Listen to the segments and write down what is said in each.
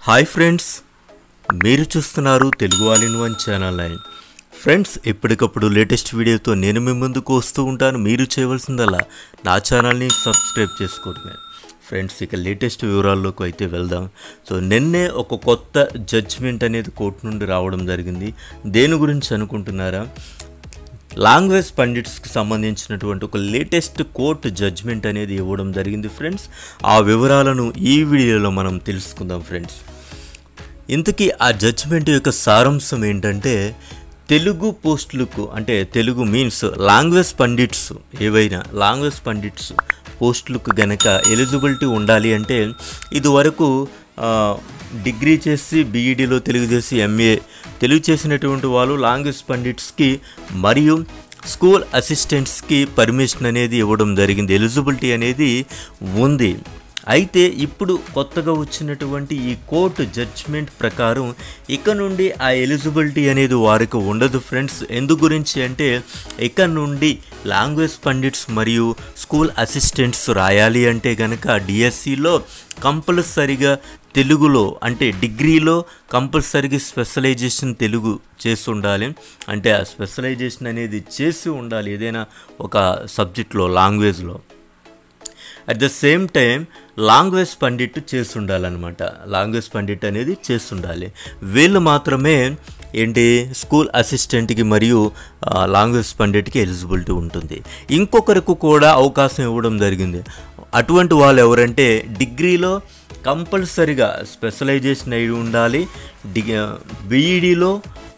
hi friends మీరు చూస్తున్నారు Telugu all in one channel line friends ఎప్పటికప్పుడు లేటెస్ట్ వీడియోతో నేను మీ ముందుకు వస్తూ ఉంటాను మీరు చేయవలసిందల్లా నా ఛానల్ని సబ్స్క్రైబ్ చేసుకోవడమే ఫ్రెండ్స్ ఇక లేటెస్ట్ వివరాల్లోకి అయితే వెళ్దాం సో నిన్నే ఒక కొత్త జడ్జ్మెంట్ అనేది కోర్టు నుండి రావడం జరిగింది దేని గురించి అనుకుంటున్నారా లాంగ్వేజ్ పండిట్స్కి సంబంధించినటువంటి ఒక లేటెస్ట్ కోర్టు జడ్జ్మెంట్ అనేది ఇవ్వడం జరిగింది ఫ్రెండ్స్ ఆ వివరాలను ఈ వీడియోలో మనం తెలుసుకుందాం ఫ్రెండ్స్ ఇంతకీ ఆ జడ్జ్మెంట్ యొక్క సారాంశం ఏంటంటే తెలుగు పోస్టులకు అంటే తెలుగు మీన్స్ లాంగ్వేజ్ పండిట్స్ ఏవైనా లాంగ్వేజ్ పండిట్స్ పోస్టులకు గనక ఎలిజిబిలిటీ ఉండాలి అంటే ఇదివరకు ఆ, డిగ్రీ చేసి బీఈడీలో తెలుగు చేసి ఎంఏ తెలుగు చేసినటువంటి వాళ్ళు లాంగ్వేజ్ పండిట్స్కి మరియు స్కూల్ అసిస్టెంట్స్కి పర్మిషన్ అనేది ఇవ్వడం జరిగింది ఎలిజిబిలిటీ అనేది ఉంది అయితే ఇప్పుడు కొత్తగా వచ్చినటువంటి ఈ కోర్టు జడ్జ్మెంట్ ప్రకారం ఇక నుండి ఆ ఎలిజిబిలిటీ అనేది వారికి ఉండదు ఫ్రెండ్స్ ఎందు గురించి అంటే ఇక నుండి లాంగ్వేజ్ పండిట్స్ మరియు స్కూల్ అసిస్టెంట్స్ రాయాలి అంటే కనుక డిఎస్సిలో కంపల్సరిగా తెలుగులో అంటే డిగ్రీలో కంపల్సరీగా స్పెషలైజేషన్ తెలుగు చేసి ఉండాలి అంటే ఆ స్పెషలైజేషన్ అనేది చేసి ఉండాలి ఏదైనా ఒక సబ్జెక్ట్లో లాంగ్వేజ్లో at the same time language pandit చేసి ఉండాలన్నమాట లాంగ్వేజ్ పండిట్ అనేది చేసి ఉండాలి వీళ్ళు మాత్రమే ఏంటి స్కూల్ అసిస్టెంట్కి మరియు ఆ, లాంగ్వేజ్ పండిట్కి ఎలిజిబిలిటీ ఉంటుంది ఇంకొకరికి కూడా అవకాశం ఇవ్వడం జరిగింది అటువంటి వాళ్ళు ఎవరంటే డిగ్రీలో కంపల్సరిగా స్పెషలైజేషన్ అయి ఉండాలి డి బీఈడీలో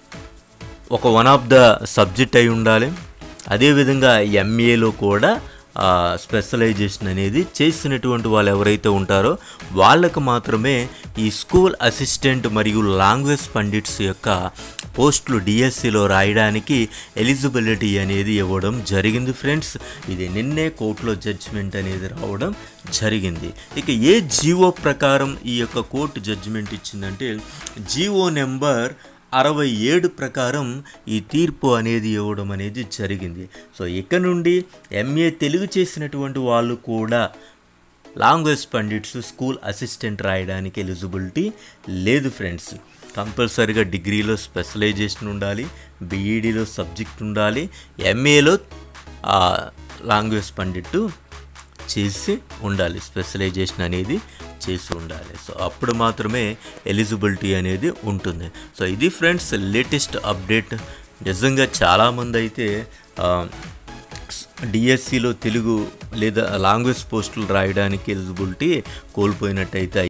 ఒక వన్ ఆఫ్ ద సబ్జెక్ట్ అయి ఉండాలి అదేవిధంగా ఎంఏలో కూడా ఆ, స్పెషలైజేషన్ అనేది చేసినటువంటి వాళ్ళు ఎవరైతే ఉంటారో వాళ్ళకు మాత్రమే ఈ స్కూల్ అసిస్టెంట్ మరియు లాంగ్వేజ్ పండిట్స్ యొక్క పోస్టులు డిఎస్సిలో రాయడానికి ఎలిజిబిలిటీ అనేది ఇవ్వడం జరిగింది ఫ్రెండ్స్ ఇది నిన్నే కోర్టులో జడ్జిమెంట్ అనేది రావడం జరిగింది ఇక ఏ జీవో ప్రకారం ఈ యొక్క కోర్టు జడ్జిమెంట్ ఇచ్చిందంటే జీవో నెంబర్ అరవై ఏడు ప్రకారం ఈ తీర్పు అనేది ఇవ్వడం అనేది జరిగింది సో ఇక నుండి ఎంఏ తెలుగు చేసినటువంటి వాళ్ళు కూడా లాంగ్వేజ్ పండిట్స్ స్కూల్ అసిస్టెంట్ రాయడానికి ఎలిజిబిలిటీ లేదు ఫ్రెండ్స్ కంపల్సరీగా డిగ్రీలో స్పెషలైజేషన్ ఉండాలి బీఈడీలో సబ్జెక్ట్ ఉండాలి ఎంఏలో లాంగ్వేజ్ పండిట్ చేసి ఉండాలి స్పెషలైజేషన్ అనేది చేసి ఉండాలి సో అప్పుడు మాత్రమే ఎలిజిబిలిటీ అనేది ఉంటుంది సో ఇది ఫ్రెండ్స్ లేటెస్ట్ అప్డేట్ నిజంగా చాలామంది అయితే డిఎస్సిలో తెలుగు లేదా లాంగ్వేజ్ పోస్టులు రాయడానికి ఎలిజిబిలిటీ కోల్పోయినట్టయితే